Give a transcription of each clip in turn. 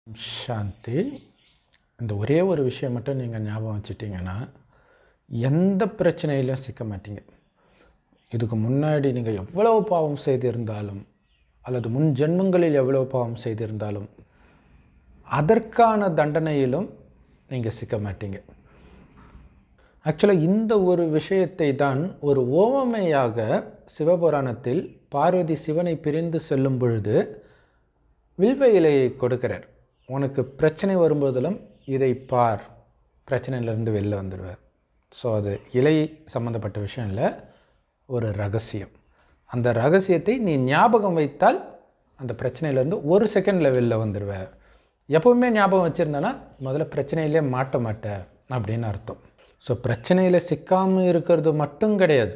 சாந்தி இந்த ஒரே ஒரு விஷயம் மட்டும் நீங்கள் ஞாபகம் வச்சுட்டிங்கன்னா எந்த பிரச்சனையிலும் சிக்க மாட்டீங்க இதுக்கு முன்னாடி நீங்கள் எவ்வளவு பாவம் செய்திருந்தாலும் அல்லது முன் ஜென்மங்களில் எவ்வளவு பாவம் செய்திருந்தாலும் அதற்கான தண்டனையிலும் நீங்கள் சிக்க மாட்டீங்க ஆக்சுவலாக இந்த ஒரு விஷயத்தை தான் ஒரு ஓவமையாக சிவபுராணத்தில் பார்வதி சிவனை பிரிந்து செல்லும் பொழுது வில்வ இலையை கொடுக்கிறார் உனக்கு பிரச்சனை வரும்போதெல்லாம் இதை பார் பிரச்சனையிலேருந்து வெளில வந்துடுவார் ஸோ அது இலை சம்மந்தப்பட்ட விஷயம் இல்லை ஒரு ரகசியம் அந்த ரகசியத்தை நீ ஞாபகம் வைத்தால் அந்த பிரச்சனையிலேருந்து ஒரு செகண்டில் வெளில வந்துடுவ எப்போவுமே ஞாபகம் வச்சுருந்தேன்னா முதல்ல பிரச்சனையிலே மாட்ட மாட்டேன் அப்படின்னு அர்த்தம் ஸோ பிரச்சனையில் சிக்காமல் இருக்கிறது மட்டும் கிடையாது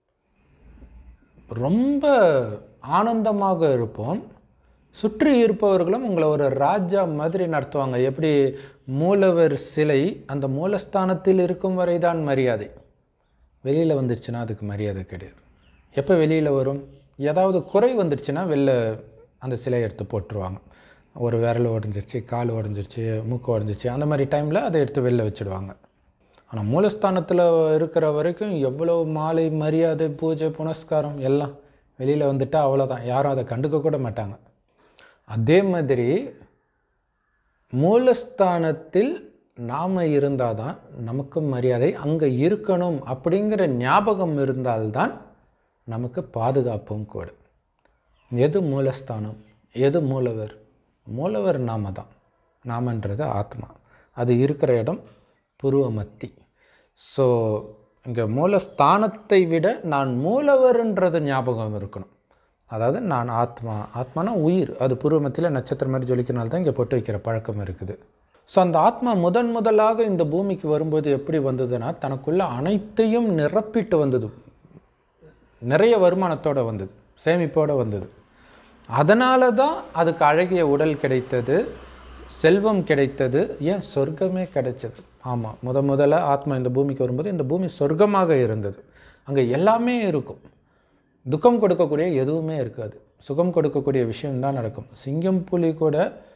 ரொம்ப ஆனந்தமாக இருப்போம் சுற்றி இருப்பவர்களும் உங்களை ஒரு ராஜா மாதிரி நடத்துவாங்க எப்படி மூலவர் சிலை அந்த மூலஸ்தானத்தில் இருக்கும் வரை தான் மரியாதை வெளியில் வந்துருச்சுன்னா அதுக்கு மரியாதை கிடையாது எப்போ வெளியில் வரும் ஏதாவது குறை வந்துடுச்சுன்னா வெளில அந்த சிலையை எடுத்து போட்டுருவாங்க ஒரு விரல் உடஞ்சிருச்சு கால் உடஞ்சிருச்சு மூக்கு உடஞ்சிருச்சு அந்த மாதிரி டைமில் அதை எடுத்து வெளில வச்சுடுவாங்க ஆனால் மூலஸ்தானத்தில் இருக்கிற வரைக்கும் எவ்வளோ மாலை மரியாதை பூஜை புனஸ்காரம் எல்லாம் வெளியில் வந்துட்டால் அவ்வளோதான் யாரும் அதை கண்டுக்க கூட மாட்டாங்க அதே மாதிரி மூலஸ்தானத்தில் நாம் இருந்தால் தான் நமக்கும் மரியாதை அங்கே இருக்கணும் அப்படிங்கிற ஞாபகம் இருந்தால்தான் நமக்கு பாதுகாப்பும் கூட எது மூலஸ்தானம் எது மூலவர் மூலவர் நாம தான் நாமன்றது ஆத்மா அது இருக்கிற இடம் புருவமத்தி ஸோ இங்கே மூலஸ்தானத்தை விட நான் மூலவர்ன்றது ஞாபகம் இருக்கணும் அதாவது நான் ஆத்மா ஆத்மானா உயிர் அது பூர்வமத்தில் நட்சத்திரம் மாதிரி ஜொலிக்கிறனால தான் இங்கே பொட்டு வைக்கிற பழக்கம் இருக்குது ஸோ அந்த ஆத்மா முதன் முதலாக இந்த பூமிக்கு வரும்போது எப்படி வந்ததுன்னா தனக்குள்ள அனைத்தையும் நிரப்பிட்டு வந்தது நிறைய வருமானத்தோடு வந்தது சேமிப்போடு வந்தது அதனால தான் அதுக்கு அழகிய உடல் கிடைத்தது செல்வம் கிடைத்தது ஏன் சொர்க்கமே கிடைச்சது ஆமாம் முத முதல்ல ஆத்மா இந்த பூமிக்கு வரும்போது இந்த பூமி சொர்க்கமாக இருந்தது அங்கே எல்லாமே இருக்கும் துக்கம் கொடுக்கக்கூடிய எதுவுமே இருக்காது சுகம் கொடுக்கக்கூடிய விஷயம்தான் நடக்கும் சிங்கம் புலி கூட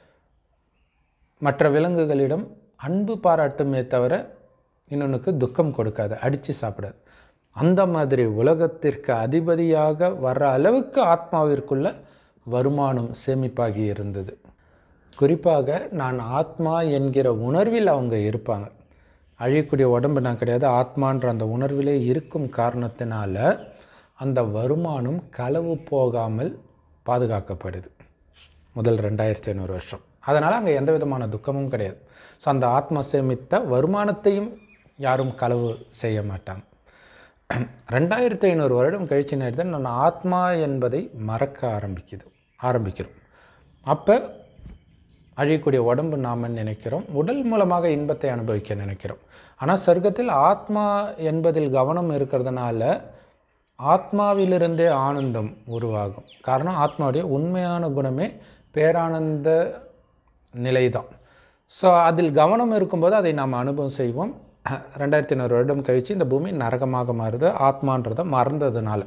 மற்ற விலங்குகளிடம் அன்பு பாராட்டுமே தவிர இன்னொன்றுக்கு துக்கம் கொடுக்காது அடித்து சாப்பிடாது அந்த மாதிரி உலகத்திற்கு அதிபதியாக வர்ற அளவுக்கு ஆத்மாவிற்குள்ள வருமானம் சேமிப்பாகி இருந்தது குறிப்பாக நான் ஆத்மா என்கிற உணர்வில் அவங்க இருப்பாங்க அழியக்கூடிய உடம்பு நான் கிடையாது ஆத்மான்ற அந்த உணர்விலே இருக்கும் காரணத்தினால அந்த வருமானம் களவு போகாமல் பாதுகாக்கப்படுது முதல் ரெண்டாயிரத்தி ஐநூறு வருஷம் அதனால் அங்கே எந்த விதமான துக்கமும் கிடையாது ஸோ அந்த ஆத்மா சேமித்த வருமானத்தையும் யாரும் களவு செய்ய மாட்டாங்க ரெண்டாயிரத்தி ஐநூறு வருடம் கழிச்சு நேரத்தில் நான் ஆத்மா என்பதை மறக்க ஆரம்பிக்குது ஆரம்பிக்கிறோம் அப்போ அழியக்கூடிய உடம்பு நாம் நினைக்கிறோம் உடல் மூலமாக இன்பத்தை அனுபவிக்க நினைக்கிறோம் ஆனால் சொர்க்கத்தில் ஆத்மா என்பதில் கவனம் இருக்கிறதுனால ஆத்மாவிலிருந்தே ஆனந்தம் உருவாகும் காரணம் ஆத்மாவுடைய உண்மையான குணமே பேரானந்த நிலை தான் ஸோ அதில் கவனம் இருக்கும்போது அதை நாம் அனுபவம் செய்வோம் ரெண்டாயிரத்தி ஐநூறு வருடம் கழித்து இந்த பூமி நரகமாக மாறுது ஆத்மான்றதை மறந்ததுனால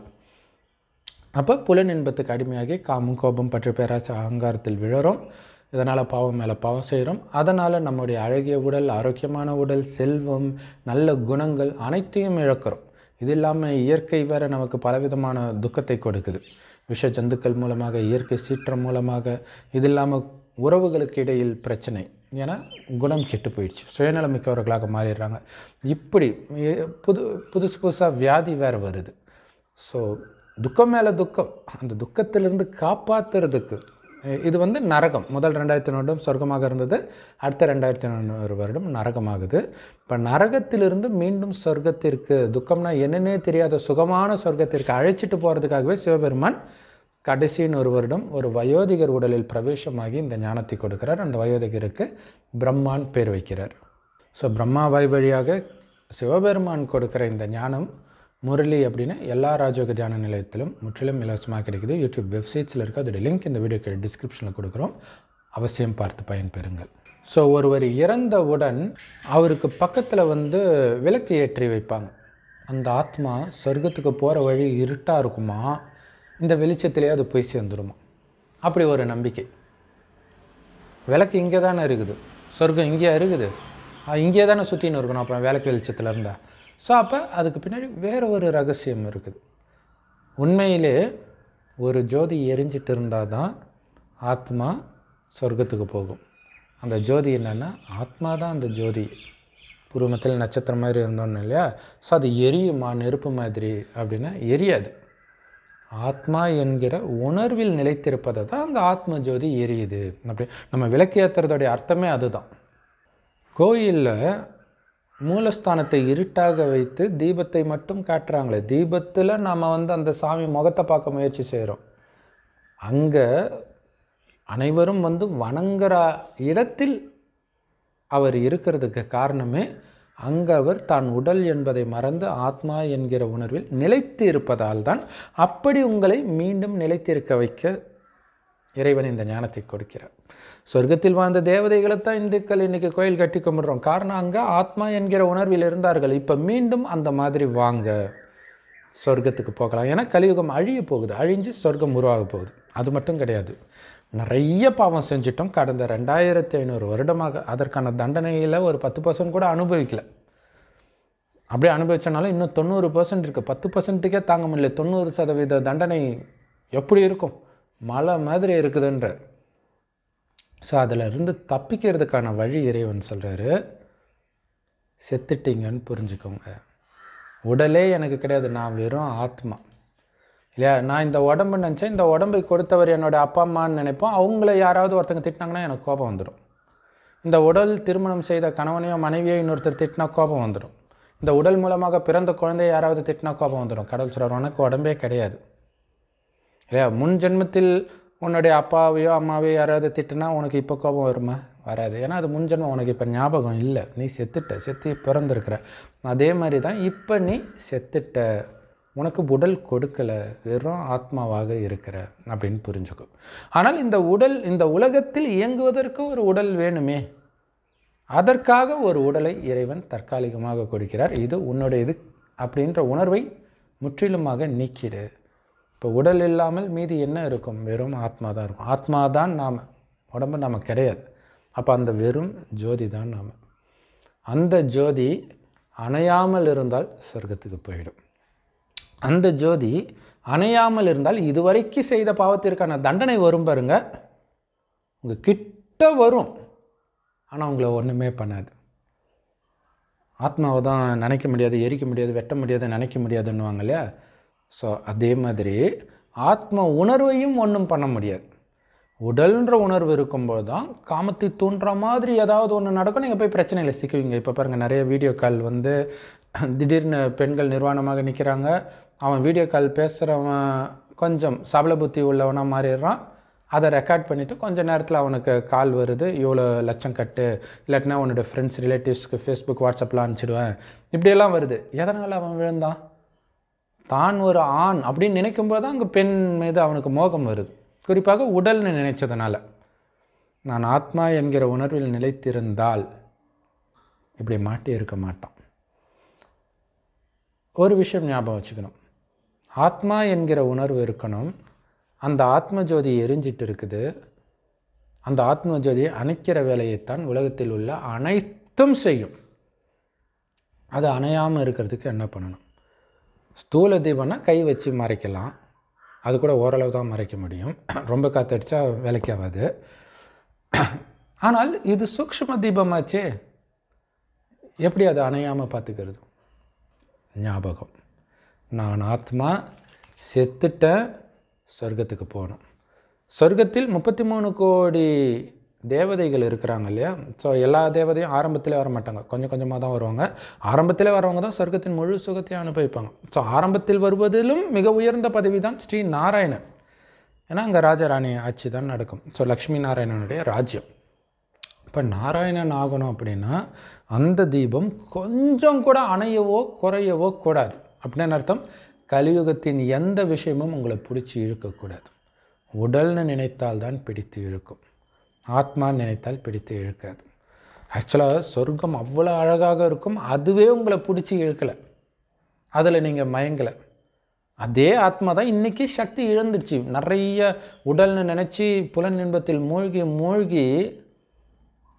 அப்போ புலன் இன்பத்துக்கு அடிமையாகி காமம் கோபம் பற்றி பேராசை அகங்காரத்தில் விழறோம் இதனால் பாவம் மேலே பாவம் செய்கிறோம் அதனால் நம்முடைய அழகிய உடல் ஆரோக்கியமான உடல் செல்வம் நல்ல குணங்கள் அனைத்தையும் இழக்கிறோம் இது இல்லாமல் இயற்கை வேறு நமக்கு பலவிதமான துக்கத்தை கொடுக்குது விஷ ஜந்துக்கள் மூலமாக இயற்கை சீற்றம் மூலமாக இது இல்லாமல் உறவுகளுக்கு இடையில் பிரச்சனை ஏன்னா குணம் கெட்டு போயிடுச்சு சுயநலமிக்கவர்களாக மாறிடுறாங்க இப்படி புது புதுசு புதுசாக வியாதி வேறு வருது ஸோ துக்கம் மேலே துக்கம் அந்த துக்கத்திலிருந்து காப்பாற்றுறதுக்கு இது வந்து நரகம் முதல் ரெண்டாயிரத்தி வருடம் சொர்க்கமாக இருந்தது அடுத்த ரெண்டாயிரத்தி ஐநூறு வருடம் நரகமாகுது இப்போ நரகத்திலிருந்து மீண்டும் சொர்க்கத்திற்கு துக்கம்னா என்னன்னே தெரியாத சுகமான சொர்க்கத்திற்கு அழைச்சிட்டு போகிறதுக்காகவே சிவபெருமான் கடைசின்னு ஒரு வருடம் ஒரு வயோதிகர் உடலில் பிரவேசமாகி இந்த ஞானத்தை கொடுக்கிறார் அந்த வயோதிகருக்கு பிரம்மான் பேர் வைக்கிறார் ஸோ பிரம்மாவாய் வழியாக சிவபெருமான் கொடுக்குற இந்த ஞானம் முரளி அப்படின்னு எல்லா ராஜயோக தியான நிலையத்திலும் முற்றிலும் இலவசமாக கிடைக்குது யூடியூப் வெப்சைட்ஸில் இருக்குது அதோடைய லிங்க் இந்த வீடியோக்கு டிஸ்கிரிப்ஷனில் கொடுக்குறோம் அவசியம் பார்த்து பயன்பெறுங்கள் ஸோ ஒருவர் இறந்தவுடன் அவருக்கு பக்கத்தில் வந்து விளக்கு ஏற்றி வைப்பாங்க அந்த ஆத்மா சொர்க்கத்துக்கு போகிற வழி இருட்டாக இருக்குமா இந்த வெளிச்சத்திலே அது போய் சேர்ந்துருமா அப்படி ஒரு நம்பிக்கை விளக்கு இங்கே தானே இருக்குது சொர்க்கம் இங்கேயா இருக்குது இங்கே தானே சுற்றின்னு இருக்கணும் அப்புறம் விளக்கு வெளிச்சத்தில் இருந்தா ஸோ அப்போ அதுக்கு பின்னாடி வேற ஒரு ரகசியம் இருக்குது உண்மையிலே ஒரு ஜோதி எரிஞ்சிட்டு இருந்தால் தான் ஆத்மா சொர்க்கத்துக்கு போகும் அந்த ஜோதி என்னென்னா ஆத்மா தான் அந்த ஜோதி பூர்வமத்தில் நட்சத்திரம் மாதிரி இருந்தோன்னு இல்லையா ஸோ அது எரியுமா நெருப்பு மாதிரி அப்படின்னா எரியாது ஆத்மா என்கிற உணர்வில் நிலைத்திருப்பதை தான் அங்கே ஆத்ம ஜோதி எரியுது அப்படி நம்ம விளக்கேற்றுறதோடைய அர்த்தமே அதுதான் கோயிலில் மூலஸ்தானத்தை இருட்டாக வைத்து தீபத்தை மட்டும் காட்டுறாங்களே தீபத்தில் நாம் வந்து அந்த சாமி முகத்தை பார்க்க முயற்சி செய்கிறோம் அங்கே அனைவரும் வந்து வணங்குற இடத்தில் அவர் இருக்கிறதுக்கு காரணமே அங்கே அவர் தான் உடல் என்பதை மறந்து ஆத்மா என்கிற உணர்வில் நிலைத்து இருப்பதால் தான் அப்படி உங்களை மீண்டும் நிலைத்திருக்க வைக்க இறைவன் இந்த ஞானத்தை கொடுக்கிறார் சொர்க்கத்தில் வாழ்ந்த தேவதைகளை தான் இந்துக்கள் இன்னைக்கு கோயில் கட்டி கும்பிடுறோம் காரணம் அங்கே ஆத்மா என்கிற உணர்வில் இருந்தார்கள் இப்போ மீண்டும் அந்த மாதிரி வாங்க சொர்க்கத்துக்கு போகலாம் ஏன்னா கலியுகம் அழிய போகுது அழிஞ்சு சொர்க்கம் உருவாக போகுது அது மட்டும் கிடையாது நிறைய பாவம் செஞ்சிட்டோம் கடந்த ரெண்டாயிரத்தி ஐநூறு வருடமாக அதற்கான தண்டனையில் ஒரு பத்து பர்சன்ட் கூட அனுபவிக்கல அப்படியே அனுபவிச்சனாலும் இன்னும் தொண்ணூறு பர்சன்ட் இருக்குது பத்து பர்சன்ட்டுக்கே தாங்க முடியல தொண்ணூறு சதவீத தண்டனை எப்படி இருக்கும் மலை மாதிரி இருக்குதுன்ற ஸோ அதில் இருந்து தப்பிக்கிறதுக்கான வழி இறைவன் சொல்கிறாரு செத்துட்டீங்கன்னு புரிஞ்சுக்கோங்க உடலே எனக்கு கிடையாது நான் வெறும் ஆத்மா இல்லையா நான் இந்த உடம்பு நினச்சேன் இந்த உடம்பை கொடுத்தவர் என்னோட அப்பா அம்மான்னு நினைப்போம் அவங்கள யாராவது ஒருத்தங்க திட்டினாங்கன்னா எனக்கு கோபம் வந்துடும் இந்த உடல் திருமணம் செய்த கணவனையோ மனைவியோ இன்னொருத்தர் திட்டினா கோபம் வந்துடும் இந்த உடல் மூலமாக பிறந்த குழந்தைய யாராவது திட்டினா கோபம் வந்துடும் கடவுள் சொல்கிறார் உனக்கு உடம்பே கிடையாது இல்லையா முன் ஜென்மத்தில் உன்னுடைய அப்பாவையோ அம்மாவையோ யாராவது திட்டுனா உனக்கு இப்போ கோபம் வருமா வராது ஏன்னா அது முன் ஜென்மம் உனக்கு இப்போ ஞாபகம் இல்லை நீ செத்துட்ட செத்து பிறந்திருக்கிற அதே மாதிரி தான் இப்போ நீ செத்துட்ட உனக்கு உடல் கொடுக்கல வெறும் ஆத்மாவாக இருக்கிற அப்படின்னு புரிஞ்சுக்கோ ஆனால் இந்த உடல் இந்த உலகத்தில் இயங்குவதற்கு ஒரு உடல் வேணுமே அதற்காக ஒரு உடலை இறைவன் தற்காலிகமாக கொடுக்கிறார் இது உன்னுடைய இது அப்படின்ற உணர்வை முற்றிலுமாக நீக்கிடு இப்போ உடல் இல்லாமல் மீதி என்ன இருக்கும் வெறும் ஆத்மா தான் இருக்கும் ஆத்மா தான் நாம் உடம்பு நம்ம கிடையாது அப்போ அந்த வெறும் ஜோதி தான் நாம் அந்த ஜோதி அணையாமல் இருந்தால் சொர்க்கத்துக்கு போயிடும் அந்த ஜோதி அணையாமல் இருந்தால் இதுவரைக்கும் செய்த பாவத்திற்கான தண்டனை வரும் பாருங்க உங்கள் கிட்ட வரும் ஆனால் உங்களை ஒன்றுமே பண்ணாது ஆத்மாவை தான் நினைக்க முடியாது எரிக்க முடியாது வெட்ட முடியாது நினைக்க முடியாதுன்னுவாங்க இல்லையா ஸோ அதே மாதிரி ஆத்ம உணர்வையும் ஒன்றும் பண்ண முடியாது உடல்ன்ற உணர்வு இருக்கும்போது தான் காமத்தை தூண்டுற மாதிரி ஏதாவது ஒன்று நடக்கும் நீங்கள் போய் பிரச்சனையில் சிக்குவீங்க இப்போ பாருங்கள் நிறைய வீடியோ கால் வந்து திடீர்னு பெண்கள் நிர்வாணமாக நிற்கிறாங்க அவன் வீடியோ கால் பேசுகிறவன் கொஞ்சம் சபல புத்தி உள்ளவனாக மாறிடுறான் அதை ரெக்கார்ட் பண்ணிவிட்டு கொஞ்ச நேரத்தில் அவனுக்கு கால் வருது இவ்வளோ லட்சம் கட்டு இல்லாட்டினா உன்னோட ஃப்ரெண்ட்ஸ் ரிலேட்டிவ்ஸ்க்கு ஃபேஸ்புக் வாட்ஸ்அப்பில் அனுப்பிச்சிடுவேன் இப்படியெல்லாம் வருது எதனால் அவன் விழுந்தான் தான் ஒரு ஆண் அப்படின்னு நினைக்கும்போது தான் அங்கே பெண் மீது அவனுக்கு மோகம் வருது குறிப்பாக உடல்னு நினைச்சதுனால நான் ஆத்மா என்கிற உணர்வில் நிலைத்திருந்தால் இப்படி மாட்டி இருக்க மாட்டான் ஒரு விஷயம் ஞாபகம் வச்சுக்கணும் ஆத்மா என்கிற உணர்வு இருக்கணும் அந்த ஆத்ம ஜோதி எரிஞ்சிட்டு இருக்குது அந்த ஆத்ம ஜோதியை அணைக்கிற வேலையைத்தான் உலகத்தில் உள்ள அனைத்தும் செய்யும் அது அணையாமல் இருக்கிறதுக்கு என்ன பண்ணணும் ஸ்தூல தீபம்னா கை வச்சு மறைக்கலாம் அது கூட ஓரளவு தான் மறைக்க முடியும் ரொம்ப காத்தடிச்சா வேலைக்கு ஆகாது ஆனால் இது சூக்ஷ்ம தீபமாச்சே எப்படி அது அணையாமல் பார்த்துக்கிறது ஞாபகம் நான் ஆத்மா செத்துட்டேன் சொர்க்கத்துக்கு போகணும் சொர்க்கத்தில் முப்பத்தி மூணு கோடி தேவதைகள் இருக்கிறாங்க இல்லையா ஸோ எல்லா தேவதையும் ஆரம்பத்தில் வர மாட்டாங்க கொஞ்சம் கொஞ்சமாக தான் வருவாங்க ஆரம்பத்தில் வரவங்க தான் சொர்க்கத்தின் முழு சுகத்தையும் அனுபவிப்பாங்க ஸோ ஆரம்பத்தில் வருவதிலும் மிக உயர்ந்த பதவி தான் ஸ்ரீ நாராயணன் ஏன்னா அங்கே ராஜராணி ஆட்சி தான் நடக்கும் ஸோ லக்ஷ்மி நாராயணனுடைய ராஜ்யம் இப்போ நாராயணன் ஆகணும் அப்படின்னா அந்த தீபம் கொஞ்சம் கூட அணையவோ குறையவோ கூடாது அப்படின்னு அர்த்தம் கலியுகத்தின் எந்த விஷயமும் உங்களை பிடிச்சி இழுக்கக்கூடாது உடல்னு நினைத்தால் தான் பிடித்து இழுக்கும் ஆத்மான்னு நினைத்தால் பிடித்து இழுக்காது ஆக்சுவலாக சொர்க்கம் அவ்வளோ அழகாக இருக்கும் அதுவே உங்களை பிடிச்சி இழுக்கலை அதில் நீங்கள் மயங்கலை அதே ஆத்மா தான் இன்றைக்கி சக்தி இழந்துருச்சு நிறைய உடல்னு நினச்சி புலன் இன்பத்தில் மூழ்கி மூழ்கி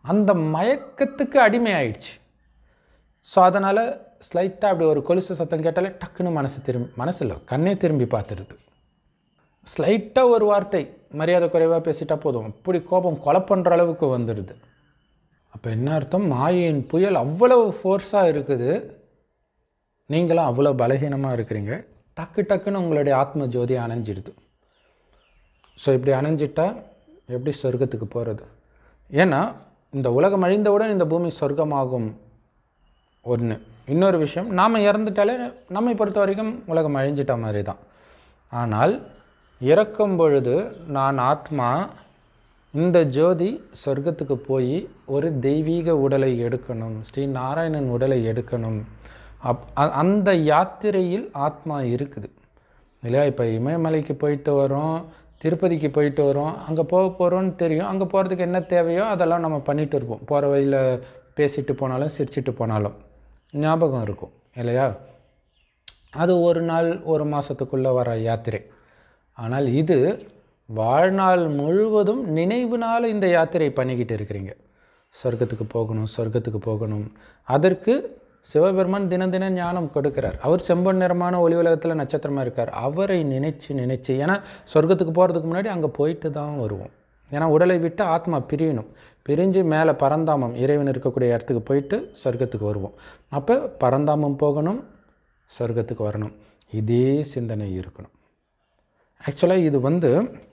அந்த மயக்கத்துக்கு அடிமை ஆயிடுச்சு ஸோ அதனால் ஸ்லைட்டாக அப்படி ஒரு கொலுசு சத்தம் கேட்டாலே டக்குன்னு மனசு திரும்பி மனசு இல்லை கண்ணே திரும்பி பார்த்துருது ஸ்லைட்டாக ஒரு வார்த்தை மரியாதை குறைவாக பேசிட்டா போதும் அப்படி கோபம் கொலை பண்ணுற அளவுக்கு வந்துடுது அப்போ என்ன அர்த்தம் மாயையின் புயல் அவ்வளவு ஃபோர்ஸாக இருக்குது நீங்களும் அவ்வளோ பலகீனமாக இருக்கிறீங்க டக்கு டக்குன்னு உங்களுடைய ஆத்ம ஜோதி அணைஞ்சிடுது ஸோ இப்படி அணைஞ்சிட்டா எப்படி சொர்க்கத்துக்கு போகிறது ஏன்னா இந்த உலகம் அழிந்தவுடன் இந்த பூமி சொர்க்கமாகும் ஒன்று இன்னொரு விஷயம் நாம் இறந்துட்டாலே நம்மை பொறுத்த வரைக்கும் உலகம் அழிஞ்சிட்ட மாதிரி தான் ஆனால் இறக்கும் பொழுது நான் ஆத்மா இந்த ஜோதி சொர்க்கத்துக்கு போய் ஒரு தெய்வீக உடலை எடுக்கணும் ஸ்ரீ நாராயணன் உடலை எடுக்கணும் அப் அ- அந்த யாத்திரையில் ஆத்மா இருக்குது இல்லையா இப்போ இமயமலைக்கு போயிட்டு வரோம் திருப்பதிக்கு போயிட்டு வரோம் அங்கே போக போகிறோன்னு தெரியும் அங்கே போகிறதுக்கு என்ன தேவையோ அதெல்லாம் நம்ம பண்ணிட்டு இருப்போம் போகிற வழியில் பேசிட்டு போனாலும் சிரிச்சிட்டு போனாலும் ஞாபகம் இருக்கும் இல்லையா அது ஒரு நாள் ஒரு மாதத்துக்குள்ளே வர யாத்திரை ஆனால் இது வாழ்நாள் முழுவதும் நினைவுனால இந்த யாத்திரை பண்ணிக்கிட்டு இருக்கிறீங்க சொர்க்கத்துக்கு போகணும் சொர்க்கத்துக்கு போகணும் அதற்கு சிவபெருமான் தினம் தினம் ஞானம் கொடுக்கிறார் அவர் செம்பன் நிறமான ஒளி உலகத்தில் நட்சத்திரமாக இருக்கார் அவரை நினைச்சு நினைச்சு ஏன்னா சொர்க்கத்துக்கு போகிறதுக்கு முன்னாடி அங்கே போயிட்டு தான் வருவோம் ஏன்னா உடலை விட்டு ஆத்மா பிரியணும் பிரிஞ்சு மேலே பரந்தாமம் இறைவன் இருக்கக்கூடிய இடத்துக்கு போயிட்டு சொர்க்கத்துக்கு வருவோம் அப்போ பரந்தாமம் போகணும் சொர்க்கத்துக்கு வரணும் இதே சிந்தனை இருக்கணும் ஆக்சுவலாக இது வந்து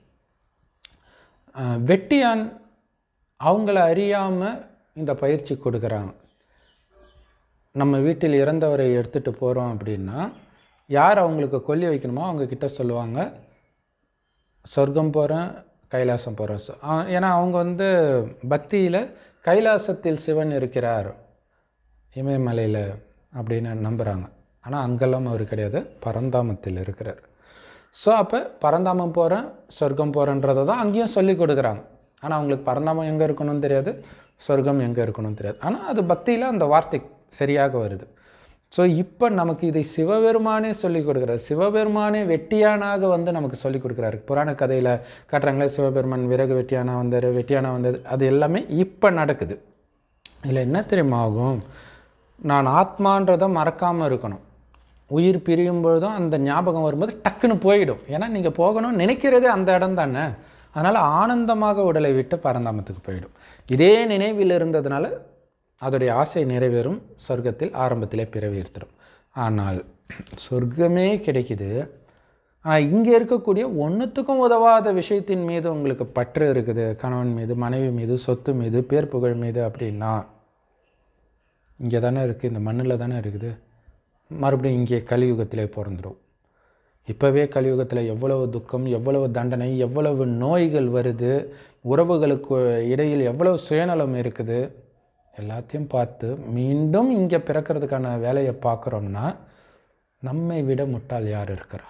அஹ், வெட்டியான் அவங்கள அறியாமல் இந்த பயிற்சி கொடுக்குறாங்க நம்ம வீட்டில் இறந்தவரை எடுத்துகிட்டு போகிறோம் அப்படின்னா யார் அவங்களுக்கு கொல்லி வைக்கணுமோ அவங்க கிட்ட சொல்லுவாங்க சொர்க்கம் போகிறேன் கைலாசம் போகிறேன் ஏன்னா அவங்க வந்து பக்தியில் கைலாசத்தில் சிவன் இருக்கிறார் இமயமலையில் அப்படின்னு நம்புகிறாங்க ஆனால் அங்கெல்லாம் அவர் கிடையாது பரந்தாமத்தில் இருக்கிறார் ஸோ அப்போ பரந்தாமம் போகிறேன் சொர்க்கம் போகிறேன்றதை தான் அங்கேயும் சொல்லி கொடுக்குறாங்க ஆனால் அவங்களுக்கு பரந்தாமம் எங்கே இருக்கணும்னு தெரியாது சொர்க்கம் எங்கே இருக்கணும்னு தெரியாது ஆனால் அது பக்தியில் அந்த வார்த்தை சரியாக வருது ஸோ இப்போ நமக்கு இதை சிவபெருமானே சொல்லி கொடுக்குறாரு சிவபெருமானே வெட்டியானாக வந்து நமக்கு சொல்லி கொடுக்குறாரு புராண கதையில் காட்டுறாங்களே சிவபெருமான் விறகு வெட்டியானா வந்தார் வெட்டியானா வந்தது அது எல்லாமே இப்போ நடக்குது இதில் என்ன தெரியுமா ஆகும் நான் ஆத்மான்றதை மறக்காமல் இருக்கணும் உயிர் பிரியும் பொழுதும் அந்த ஞாபகம் வரும்போது டக்குன்னு போயிடும் ஏன்னா நீங்கள் போகணும்னு நினைக்கிறதே அந்த இடம் தானே அதனால் ஆனந்தமாக உடலை விட்டு பரந்தாமத்துக்கு போயிடும் இதே நினைவில் இருந்ததுனால அதோடைய ஆசை நிறைவேறும் சொர்க்கத்தில் ஆரம்பத்திலே பிறவி எடுத்துடும் ஆனால் சொர்க்கமே கிடைக்குது ஆனால் இங்கே இருக்கக்கூடிய ஒன்றுத்துக்கும் உதவாத விஷயத்தின் மீது உங்களுக்கு பற்று இருக்குது கணவன் மீது மனைவி மீது சொத்து மீது பேர் புகழ் மீது அப்படின்னா இங்கே தானே இருக்குது இந்த மண்ணில் தானே இருக்குது மறுபடியும் இங்கே கலியுகத்திலே பிறந்துடும் இப்போவே கலியுகத்தில் எவ்வளவு துக்கம் எவ்வளவு தண்டனை எவ்வளவு நோய்கள் வருது உறவுகளுக்கு இடையில் எவ்வளவு சுயநலம் இருக்குது எல்லாத்தையும் பார்த்து மீண்டும் இங்கே பிறக்கிறதுக்கான வேலையை பார்க்குறோம்னா நம்மை விட முட்டாள் யார் இருக்கிறா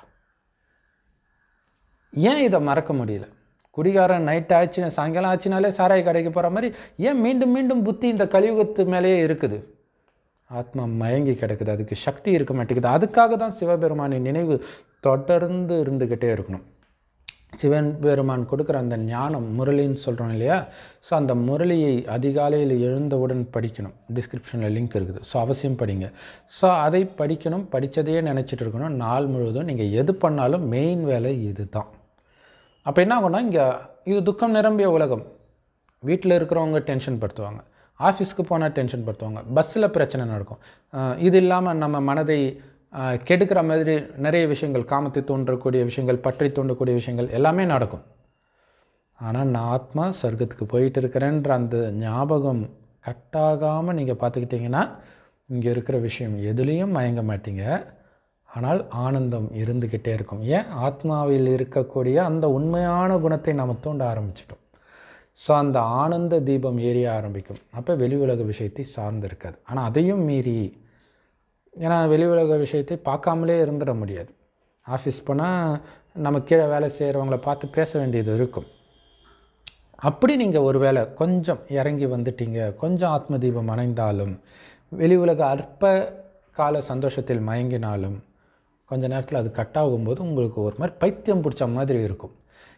ஏன் இதை மறக்க முடியல குடிகாரன் நைட் ஆச்சு சாயங்காலம் ஆச்சுனாலே சாராய கடைக்கு போகிற மாதிரி ஏன் மீண்டும் மீண்டும் புத்தி இந்த கலியுகத்து மேலேயே இருக்குது ஆத்மா மயங்கி கிடக்குது அதுக்கு சக்தி இருக்க மாட்டேங்குது அதுக்காக தான் சிவபெருமானின் நினைவு தொடர்ந்து இருந்துக்கிட்டே இருக்கணும் சிவன் பெருமான் கொடுக்குற அந்த ஞானம் முரளின்னு சொல்கிறோம் இல்லையா ஸோ அந்த முரளியை அதிகாலையில் எழுந்தவுடன் படிக்கணும் டிஸ்கிரிப்ஷனில் லிங்க் இருக்குது ஸோ அவசியம் படிங்க ஸோ அதை படிக்கணும் படித்ததையே நினச்சிட்டு இருக்கணும் நாள் முழுவதும் நீங்கள் எது பண்ணாலும் மெயின் வேலை இது தான் அப்போ என்ன ஆகும்னா இங்கே இது துக்கம் நிரம்பிய உலகம் வீட்டில் இருக்கிறவங்க டென்ஷன் படுத்துவாங்க ஆஃபீஸ்க்கு போனால் டென்ஷன் படுத்துவாங்க பஸ்ஸில் பிரச்சனை நடக்கும் அஹ் இது இல்லாமல் நம்ம மனதை அஹ், கெடுக்கிற மாதிரி நிறைய விஷயங்கள் காமத்தை தோன்றக்கூடிய விஷயங்கள் பற்றி தோன்றக்கூடிய விஷயங்கள் எல்லாமே நடக்கும் ஆனால் நான் ஆத்மா சொர்க்கத்துக்கு போயிட்டு இருக்கிறேன்ற அந்த ஞாபகம் கட்டாகாமல் நீங்கள் பார்த்துக்கிட்டிங்கன்னா இங்கே இருக்கிற விஷயம் எதுலேயும் மயங்க மாட்டீங்க ஆனால் ஆனந்தம் இருந்துக்கிட்டே இருக்கும் ஏன் ஆத்மாவில் இருக்கக்கூடிய அந்த உண்மையான குணத்தை நாம் தூண்ட ஆரம்பிச்சிட்டோம் ஸோ அந்த ஆனந்த தீபம் எரிய ஆரம்பிக்கும் அப்போ வெளி உலக விஷயத்தை சார்ந்து இருக்காது ஆனால் அதையும் மீறி ஏன்னா வெளி உலக விஷயத்தை பார்க்காமலே இருந்துட முடியாது ஆஃபீஸ் போனால் நம்ம கீழே வேலை செய்கிறவங்கள பார்த்து பேச வேண்டியது இருக்கும் அப்படி நீங்கள் ஒருவேளை கொஞ்சம் இறங்கி வந்துட்டீங்க கொஞ்சம் ஆத்ம தீபம் அணைந்தாலும் வெளி உலக அற்ப கால சந்தோஷத்தில் மயங்கினாலும் கொஞ்ச நேரத்தில் அது கட் ஆகும்போது உங்களுக்கு ஒரு மாதிரி பைத்தியம் பிடிச்ச மாதிரி இருக்கும்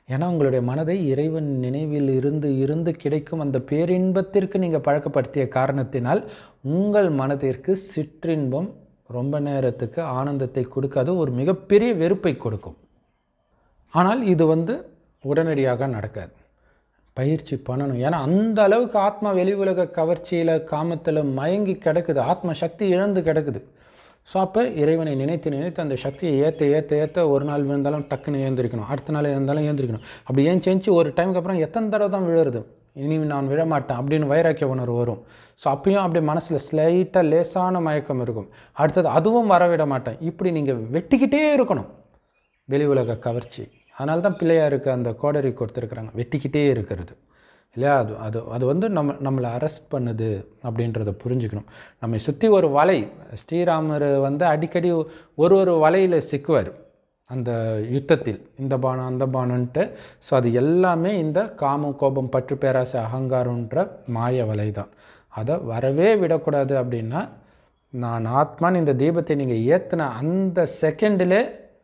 ஏன்னா உங்களுடைய மனதை இறைவன் நினைவில் இருந்து இருந்து கிடைக்கும் அந்த பேரின்பத்திற்கு நீங்கள் பழக்கப்படுத்திய காரணத்தினால் உங்கள் மனதிற்கு சிற்றின்பம் ரொம்ப நேரத்துக்கு ஆனந்தத்தை கொடுக்காது ஒரு மிகப்பெரிய வெறுப்பை கொடுக்கும் ஆனால் இது வந்து உடனடியாக நடக்காது பயிற்சி பண்ணணும் ஏன்னா அந்த அளவுக்கு ஆத்மா வெளி உலக கவர்ச்சியில் காமத்தில் மயங்கி கிடக்குது ஆத்ம சக்தி இழந்து கிடக்குது ஸோ அப்போ இறைவனை நினைத்து நினைத்து அந்த சக்தியை ஏற்ற ஏற்ற ஏற்ற ஒரு நாள் விழுந்தாலும் டக்குன்னு ஏந்திரிக்கணும் அடுத்த நாள் இருந்தாலும் ஏந்திரிக்கணும் அப்படி ஏன் செஞ்சு ஒரு டைமுக்கு அப்புறம் எத்தனை தடவை தான் விழுறது இனி நான் விழமாட்டேன் அப்படின்னு வைராக்கிய உணர்வு வரும் ஸோ அப்பயும் அப்படி மனசில் ஸ்லைட்டாக லேசான மயக்கம் இருக்கும் அடுத்தது அதுவும் வரவிட மாட்டேன் இப்படி நீங்கள் வெட்டிக்கிட்டே இருக்கணும் வெளி உலக கவர்ச்சி அதனால தான் பிள்ளையாருக்கு அந்த கோடரி கொடுத்துருக்குறாங்க வெட்டிக்கிட்டே இருக்கிறது இல்லையா அது அது அது வந்து நம்ம நம்மளை அரெஸ்ட் பண்ணுது அப்படின்றத புரிஞ்சுக்கணும் நம்மை சுற்றி ஒரு வலை ஸ்ரீராமர் வந்து அடிக்கடி ஒரு ஒரு வலையில் சிக்குவார் அந்த யுத்தத்தில் இந்த பானம் அந்த பானன்ட்டு ஸோ அது எல்லாமே இந்த காமம் கோபம் பற்று பேராசை அகங்காரன்ற மாய வலை தான் அதை வரவே விடக்கூடாது அப்படின்னா நான் ஆத்மான்னு இந்த தீபத்தை நீங்கள் ஏற்றின அந்த செகண்டிலே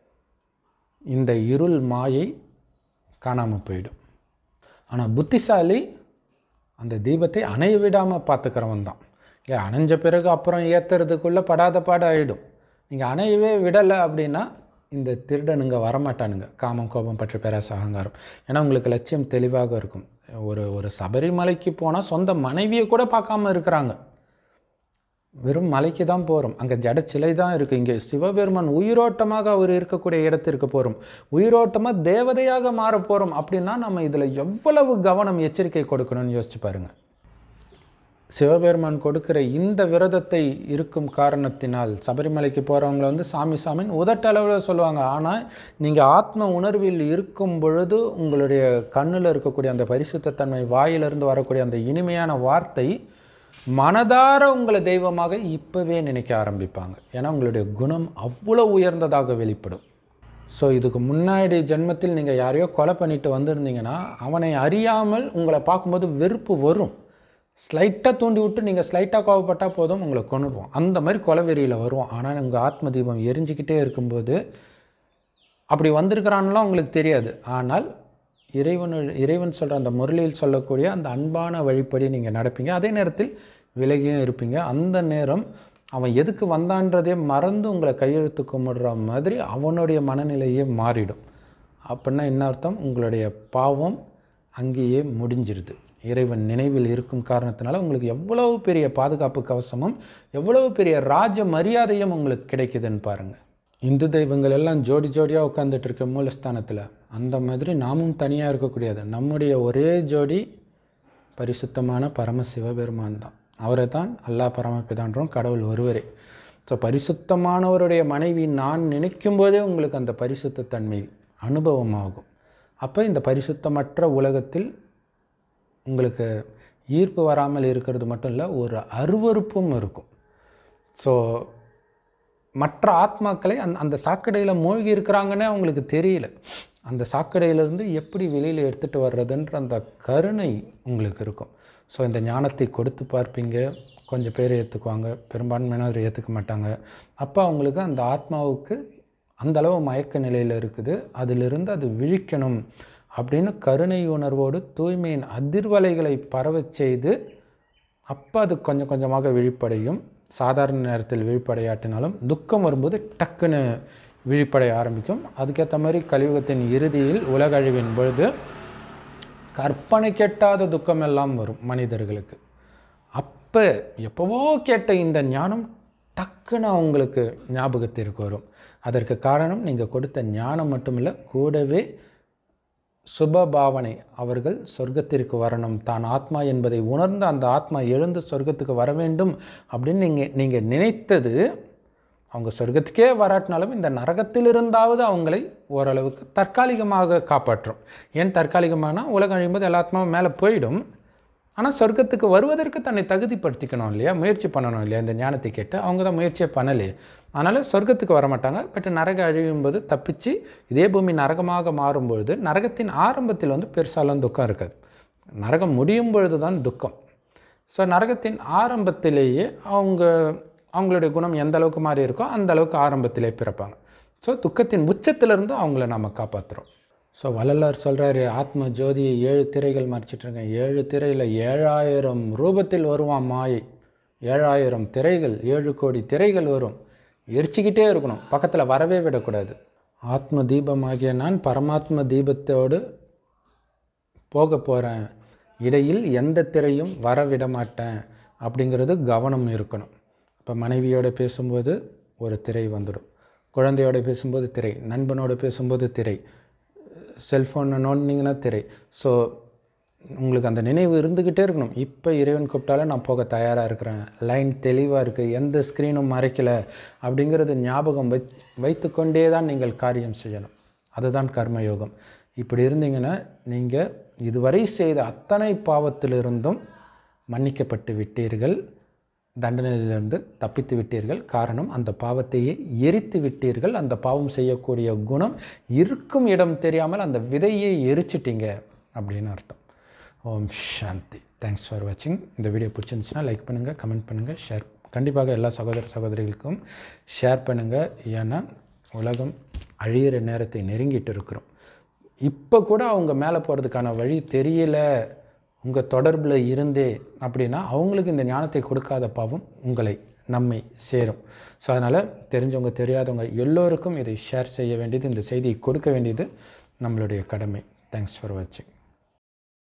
இந்த இருள் மாயை காணாமல் போயிடும் ஆனால் புத்திசாலி அந்த தீபத்தை அணைய விடாமல் பார்த்துக்கிறவன் தான் இல்லை அணைஞ்ச பிறகு அப்புறம் ஏற்றுறதுக்குள்ளே படாத பாடு ஆகிடும் நீங்கள் அணையவே விடலை அப்படின்னா இந்த திருடனுங்க வரமாட்டானுங்க காமம் கோபம் பற்றி பேராசை அகங்காரம் ஏன்னா உங்களுக்கு லட்சியம் தெளிவாக இருக்கும் ஒரு ஒரு சபரிமலைக்கு போனால் சொந்த மனைவியை கூட பார்க்காம இருக்கிறாங்க வெறும் மலைக்கு தான் போகிறோம் அங்கே ஜட சிலை தான் இருக்குது இங்கே சிவபெருமான் உயிரோட்டமாக அவர் இருக்கக்கூடிய இடத்திற்கு போகிறோம் உயிரோட்டமாக தேவதையாக மாற போகிறோம் அப்படின்னா நம்ம இதில் எவ்வளவு கவனம் எச்சரிக்கை கொடுக்கணும்னு யோசிச்சு பாருங்க சிவபெருமான் கொடுக்கிற இந்த விரதத்தை இருக்கும் காரணத்தினால் சபரிமலைக்கு போகிறவங்கள வந்து சாமி சாமின்னு உதட்டளவில் சொல்லுவாங்க ஆனால் நீங்கள் ஆத்ம உணர்வில் இருக்கும் பொழுது உங்களுடைய கண்ணில் இருக்கக்கூடிய அந்த பரிசுத்தன்மை வாயிலிருந்து வரக்கூடிய அந்த இனிமையான வார்த்தை மனதார உங்களை தெய்வமாக இப்போவே நினைக்க ஆரம்பிப்பாங்க ஏன்னா உங்களுடைய குணம் அவ்வளோ உயர்ந்ததாக வெளிப்படும் ஸோ இதுக்கு முன்னாடி ஜென்மத்தில் நீங்கள் யாரையோ கொலை பண்ணிட்டு வந்திருந்தீங்கன்னா அவனை அறியாமல் உங்களை பார்க்கும்போது வெறுப்பு வரும் ஸ்லைட்டாக தூண்டி விட்டு நீங்கள் ஸ்லைட்டாக கோவப்பட்டால் போதும் உங்களை கொண்டுடுவோம் அந்த மாதிரி கொலவெறியில் வரும் ஆனால் உங்கள் ஆத்ம தீபம் எரிஞ்சிக்கிட்டே இருக்கும்போது அப்படி வந்திருக்கிறான்லாம் உங்களுக்கு தெரியாது ஆனால் இறைவன் இறைவன் சொல்கிற அந்த முரளியில் சொல்லக்கூடிய அந்த அன்பான வழிப்படி நீங்கள் நடப்பீங்க அதே நேரத்தில் விலகியும் இருப்பீங்க அந்த நேரம் அவன் எதுக்கு வந்தான்றதே மறந்து உங்களை கையெழுத்து கும்பிடுற மாதிரி அவனுடைய மனநிலையே மாறிடும் அப்படின்னா என்ன அர்த்தம் உங்களுடைய பாவம் அங்கேயே முடிஞ்சிருது இறைவன் நினைவில் இருக்கும் காரணத்தினால உங்களுக்கு எவ்வளவு பெரிய பாதுகாப்பு கவசமும் எவ்வளவு பெரிய ராஜ மரியாதையும் உங்களுக்கு கிடைக்குதுன்னு பாருங்கள் இந்து தெய்வங்கள் எல்லாம் ஜோடி ஜோடியாக உட்காந்துட்டு இருக்க மூலஸ்தானத்தில் அந்த மாதிரி நாமும் தனியாக இருக்கக்கூடியது நம்முடைய ஒரே ஜோடி பரிசுத்தமான பரம சிவபெருமான் தான் அவரை தான் அல்லா பரமபிதான்றோம் கடவுள் ஒருவரே ஸோ பரிசுத்தமானவருடைய மனைவி நான் நினைக்கும் போதே உங்களுக்கு அந்த பரிசுத்தத்தன்மை அனுபவமாகும் அப்போ இந்த பரிசுத்தமற்ற உலகத்தில் உங்களுக்கு ஈர்ப்பு வராமல் இருக்கிறது மட்டும் இல்லை ஒரு அருவறுப்பும் இருக்கும் ஸோ மற்ற ஆத்மாக்களை அந் அந்த சாக்கடையில் மூழ்கி இருக்கிறாங்கன்னே அவங்களுக்கு தெரியல அந்த சாக்கடையிலேருந்து எப்படி வெளியில் எடுத்துகிட்டு வர்றதுன்ற அந்த கருணை உங்களுக்கு இருக்கும் ஸோ இந்த ஞானத்தை கொடுத்து பார்ப்பீங்க கொஞ்சம் பேர் ஏற்றுக்குவாங்க பெரும்பான்மையினர் ஏற்றுக்க மாட்டாங்க அப்போ அவங்களுக்கு அந்த ஆத்மாவுக்கு அந்த அளவு மயக்க நிலையில் இருக்குது அதிலிருந்து அது விழிக்கணும் அப்படின்னு கருணை உணர்வோடு தூய்மையின் அதிர்வலைகளை பரவச் செய்து அப்போ அது கொஞ்சம் கொஞ்சமாக விழிப்படையும் சாதாரண நேரத்தில் விழிப்படையாட்டினாலும் துக்கம் வரும்போது டக்குன்னு விழிப்படைய ஆரம்பிக்கும் அதுக்கேற்ற மாதிரி கலியுகத்தின் இறுதியில் உலகழிவின் பொழுது கற்பனை கெட்டாத துக்கம் எல்லாம் வரும் மனிதர்களுக்கு அப்போ எப்போவோ கேட்ட இந்த ஞானம் டக்குன்னு அவங்களுக்கு ஞாபகத்திற்கு வரும் அதற்கு காரணம் நீங்கள் கொடுத்த ஞானம் மட்டுமில்லை கூடவே சுபபாவனை அவர்கள் சொர்க்கத்திற்கு வரணும் தான் ஆத்மா என்பதை உணர்ந்து அந்த ஆத்மா எழுந்து சொர்க்கத்துக்கு வர வேண்டும் அப்படின்னு நீங்கள் நீங்கள் நினைத்தது அவங்க சொர்க்கத்துக்கே வராட்டினாலும் இந்த நரகத்தில் இருந்தாவது அவங்களை ஓரளவுக்கு தற்காலிகமாக காப்பாற்றும் ஏன் தற்காலிகமானா உலகம் அழியும்போது எல்லா ஆத்மாவும் மேலே போயிடும் ஆனால் சொர்க்கத்துக்கு வருவதற்கு தன்னை தகுதிப்படுத்திக்கணும் இல்லையா முயற்சி பண்ணணும் இல்லையா இந்த ஞானத்தை கேட்டு அவங்க தான் முயற்சியே பண்ணலையே அதனால் சொர்க்கத்துக்கு வர மாட்டாங்க பட் நரக அழியும் போது தப்பிச்சு இதே பூமி நரகமாக மாறும்பொழுது நரகத்தின் ஆரம்பத்தில் வந்து பெருசாலாம் துக்கம் இருக்காது நரகம் முடியும் பொழுது தான் துக்கம் ஸோ நரகத்தின் ஆரம்பத்திலேயே அவங்க அவங்களுடைய குணம் எந்த அளவுக்கு மாறி இருக்கோ அந்த அளவுக்கு ஆரம்பத்திலே பிறப்பாங்க ஸோ துக்கத்தின் உச்சத்திலிருந்து அவங்கள நம்ம காப்பாற்றுறோம் ஸோ வள்ளலார் சொல்கிறாரு ஆத்ம ஜோதியை ஏழு திரைகள் மறைச்சிட்ருக்கேன் ஏழு திரையில் ஏழாயிரம் ரூபத்தில் வருவான் மாயை ஏழாயிரம் திரைகள் ஏழு கோடி திரைகள் வரும் எரிச்சிக்கிட்டே இருக்கணும் பக்கத்தில் வரவே விடக்கூடாது ஆத்ம தீபமாகிய நான் பரமாத்ம தீபத்தோடு போக போகிறேன் இடையில் எந்த திரையும் வர விட மாட்டேன் அப்படிங்கிறது கவனம் இருக்கணும் இப்போ மனைவியோட பேசும்போது ஒரு திரை வந்துடும் குழந்தையோட பேசும்போது திரை நண்பனோட பேசும்போது திரை செல்ஃபோனை நோண்டினீங்கன்னா திரை ஸோ உங்களுக்கு அந்த நினைவு இருந்துக்கிட்டே இருக்கணும் இப்போ இறைவன் கூப்பிட்டாலும் நான் போக தயாராக இருக்கிறேன் லைன் தெளிவாக இருக்குது எந்த ஸ்க்ரீனும் மறைக்கலை அப்படிங்கிறது ஞாபகம் வை வைத்துக்கொண்டே தான் நீங்கள் காரியம் செய்யணும் அதுதான் கர்மயோகம் இப்படி இருந்தீங்கன்னா நீங்கள் இதுவரை செய்த அத்தனை பாவத்திலிருந்தும் மன்னிக்கப்பட்டு விட்டீர்கள் தண்டனையிலிருந்து தப்பித்து விட்டீர்கள் காரணம் அந்த பாவத்தையே எரித்து விட்டீர்கள் அந்த பாவம் செய்யக்கூடிய குணம் இருக்கும் இடம் தெரியாமல் அந்த விதையை எரிச்சிட்டீங்க அப்படின்னு அர்த்தம் ஓம் சாந்தி தேங்க்ஸ் ஃபார் வாட்சிங் இந்த வீடியோ பிடிச்சிருந்துச்சுன்னா லைக் பண்ணுங்கள் கமெண்ட் பண்ணுங்கள் ஷேர் கண்டிப்பாக எல்லா சகோதர சகோதரிகளுக்கும் ஷேர் பண்ணுங்கள் ஏன்னா உலகம் அழியிற நேரத்தை நெருங்கிட்டு இருக்கிறோம் இப்போ கூட அவங்க மேலே போகிறதுக்கான வழி தெரியல உங்கள் தொடர்பில் இருந்தே அப்படின்னா அவங்களுக்கு இந்த ஞானத்தை கொடுக்காத பாவம் உங்களை நம்மை சேரும் ஸோ அதனால் தெரிஞ்சவங்க தெரியாதவங்க எல்லோருக்கும் இதை ஷேர் செய்ய வேண்டியது இந்த செய்தியை கொடுக்க வேண்டியது நம்மளுடைய கடமை தேங்க்ஸ் ஃபார் வாட்சிங்